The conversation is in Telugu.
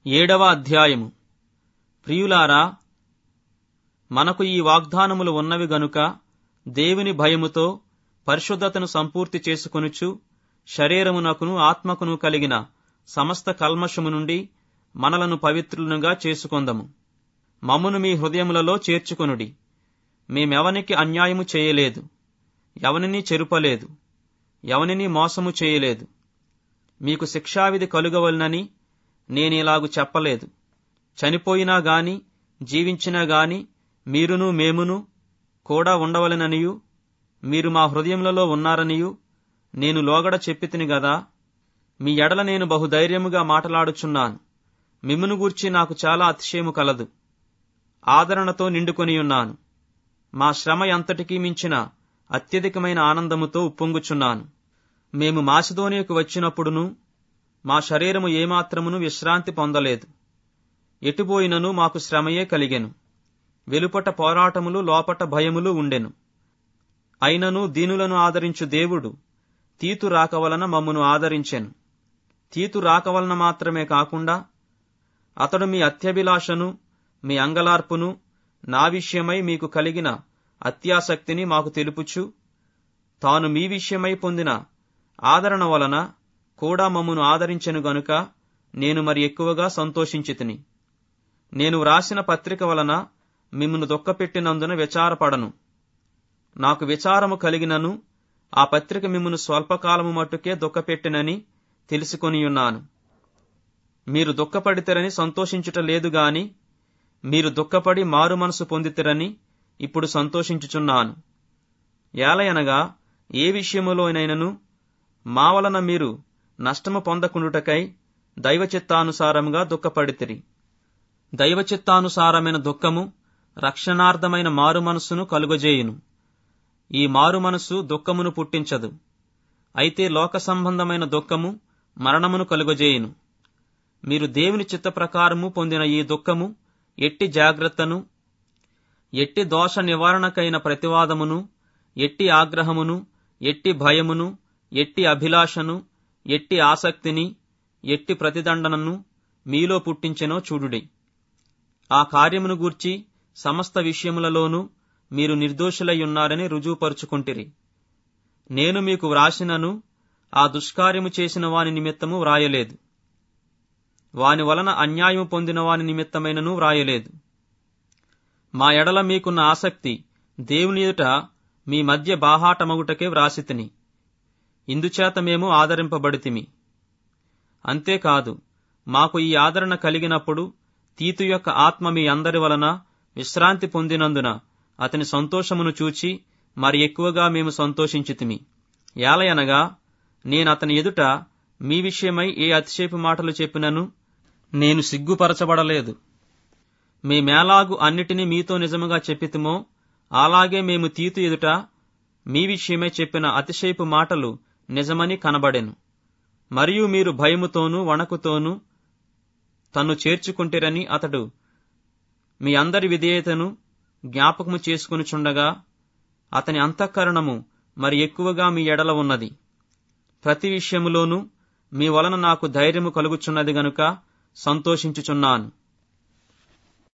ఏడవ అధ్యాయము ప్రియులారా మనకు ఈ వాగ్దానములు ఉన్నవి గనుక దేవుని భయముతో పరిశుద్ధతను సంపూర్తి చేసుకొనుచు శరీరమునకును ఆత్మకును కలిగిన సమస్త కల్మషము నుండి మనలను పవిత్రులుగా చేసుకొందము మమ్మును మీ హృదయములలో చేర్చుకొనుడి మేమెవనికి అన్యాయము చేయలేదు ఎవనిని చెరుపలేదు ఎవనిని మోసము చేయలేదు మీకు శిక్షావిధి కలుగవలనని నేనిలాగు చెప్పలేదు చనిపోయినా గాని జీవించినా గాని మీరును మేమును కూడా ఉండవలెననియు మీరు మా హృదయములలో ఉన్నారనియు నేను లోగడ చెప్పితిని గదా మీ ఎడల నేను బహుధైర్యముగా మాటలాడుచున్నాను మిమ్మును గూర్చి నాకు చాలా అతిశయము కలదు ఆదరణతో నిండుకొనియున్నాను మా శ్రమ ఎంతటికీ మించిన అత్యధికమైన ఆనందముతో ఉప్పొంగుచున్నాను మేము మాసిదోనియకు వచ్చినప్పుడును మా శరీరము ఏమాత్రమును విశ్రాంతి పొందలేదు ఎటుపోయినను మాకు శ్రమయే కలిగెను వెలుపట పోరాటములు లోపట భయములు ఉండెను అయినను దీనులను ఆదరించు దేవుడు తీతు రాక వలన మమ్మను ఆదరించెను తీతు రాక వలన మాత్రమే కాకుండా అతడు మీ అత్యభిలాషను మీ అంగలార్పును నా విషయమై మీకు కలిగిన అత్యాసక్తిని మాకు తెలుపుచు తాను మీ విషయమై పొందిన ఆదరణ వలన కూడా మమ్మను ఆదరించెను గనుక నేను మరి ఎక్కువగా సంతోషించితిని నేను వ్రాసిన పత్రిక వలన మిమ్మను దుఃఖపెట్టినందున విచారపడను నాకు విచారము కలిగినను ఆ పత్రిక మిమ్మను స్వల్పకాలము మట్టుకే దుఃఖపెట్టినని తెలుసుకొనియున్నాను మీరు దుఃఖపడితేరని సంతోషించుట లేదు గాని మీరు దుఃఖపడి మారు మనసు పొందితిరని ఇప్పుడు సంతోషించుచున్నాను ఏలయనగా ఏ విషయములోనైనను మా వలన మీరు నష్టము పొందకుండుటకై దైవచిత్తానుసారముగా దుఃఖపడితిరి దైవచిత్తానుసారమైన దుఃఖము రక్షణార్థమైన మారు మనస్సును కలుగజేయును ఈ మారు మనస్సు దుఃఖమును పుట్టించదు అయితే లోక సంబంధమైన దుఃఖము మరణమును కలుగజేయును మీరు దేవుని చిత్త ప్రకారము పొందిన ఈ దుఃఖము ఎట్టి జాగ్రత్తను ఎట్టి దోష నివారణకైన ప్రతివాదమును ఎట్టి ఆగ్రహమును ఎట్టి భయమును ఎట్టి అభిలాషను ఎట్టి ఆసక్తిని ఎట్టి ప్రతిదండనను మీలో పుట్టించెనో చూడుడి ఆ కార్యమును గూర్చి సమస్త విషయములలోనూ మీరు నిర్దోషులయ్యున్నారని రుజువుపరుచుకుంటిరి నేను మీకు వ్రాసినను ఆ దుష్కార్యము చేసిన వాని నిమిత్తము వ్రాయలేదు వాని వలన అన్యాయము పొందిన వాని నిమిత్తమైనను వ్రాయలేదు మా ఎడల మీకున్న ఆసక్తి దేవుని ఎదుట మీ మధ్య బాహాటమగుటకే వ్రాసితిని ఇందుచేత మేము ఆదరింపబడితిమి అంతేకాదు మాకు ఈ ఆదరణ కలిగినప్పుడు తీతు యొక్క ఆత్మ మీ అందరి వలన విశ్రాంతి పొందినందున అతని సంతోషమును చూచి మరి ఎక్కువగా మేము సంతోషించితిమి ఏలయనగా నేనతని ఎదుట మీ విషయమై ఏ అతిశేపు మాటలు చెప్పినను నేను సిగ్గుపరచబడలేదు మేమేలాగు అన్నిటినీ మీతో నిజముగా చెప్పితిమో అలాగే మేము తీతు ఎదుట మీ విషయమై చెప్పిన అతిశయపు మాటలు నిజమని కనబడెను మరియు మీరు భయముతోనూ వణకుతోనూ తన్ను చేర్చుకుంటిరని అతడు మీ అందరి విధేయతను జ్ఞాపకము చేసుకునిచుండగా అతని అంతఃకరణము మరి ఎక్కువగా మీ ఎడల ఉన్నది ప్రతి విషయములోనూ మీ వలన నాకు ధైర్యము కలుగుచున్నది గనుక సంతోషించుచున్నాను